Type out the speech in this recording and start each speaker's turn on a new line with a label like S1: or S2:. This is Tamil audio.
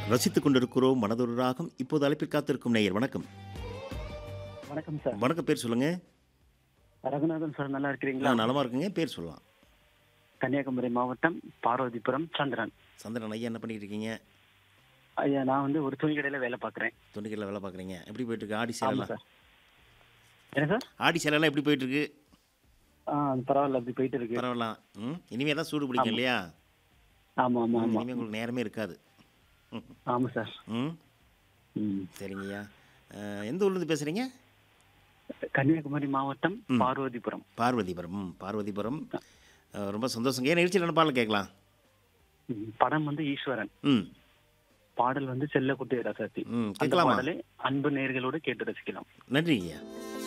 S1: ரசித்துக் கொண்டிருக்கிறோம் மனதொரு ராகம் இப்போது அழைப்பில் காத்திருக்கும் நேயர் வணக்கம்
S2: வணக்கம் சார்
S1: வணக்கம் பேர் சொல்லுங்க
S2: ரகுநாதன் சார் நல்லா இருக்கிறீங்களா
S1: நான் நலமா இருக்குங்க பேர் சொல்லலாம்
S2: கன்னியாகுமரி மாவட்டம் பார்வதிபுரம் சந்திரன்
S1: சந்திரன் ஐயா என்ன பண்ணிட்டு இருக்கீங்க
S2: ஐயா நான் வந்து ஒரு துணி கடையில வேலை பார்க்குறேன்
S1: துணிக்கடையில் வேலை பார்க்குறீங்க எப்படி போயிட்டு இருக்கு ஆடி
S2: ஆமா
S1: சேலெல்லாம்
S2: சார் என்ன சார்
S1: ஆடி சேலெல்லாம் எப்படி போயிட்டு இருக்கு
S2: ஆ பரவாயில்ல அப்படி போயிட்டு இருக்கு
S1: பரவாயில்ல ம் இனிமே தான் சூடு பிடிக்கும் இல்லையா
S2: ஆமா ஆமா
S1: ம்,
S2: ஆமா
S1: இனிமே உங்களுக்கு நேரமே இருக்காது ம்,
S2: ஆமா சார்
S1: ம்
S2: ம்.
S1: சரிங்கய்யா அஹ், எந்த ஊர்லேருந்து பேசுகிறீங்க
S2: கன்னியாகுமரி மாவட்டம்
S1: ம்.
S2: பார்வதிபுரம்
S1: பார்வதிபுரம் ம் பார்வதிபுரம் அஹ், ரொம்ப சந்தோஷங்க ஏன் நிகழ்ச்சியில் என்ன பாடல் கேட்கலாம்
S2: ம். படம் வந்து ஈஸ்வரன்
S1: ம்
S2: பாடல் வந்து செல்லக்குட்டி ரசாத்தி
S1: ம்
S2: அந்த
S1: கேட்கலாமா
S2: பாடலை அன்பு நேர்களோடு கேட்டு ரசிக்கலாம்
S1: நன்றி ஐயா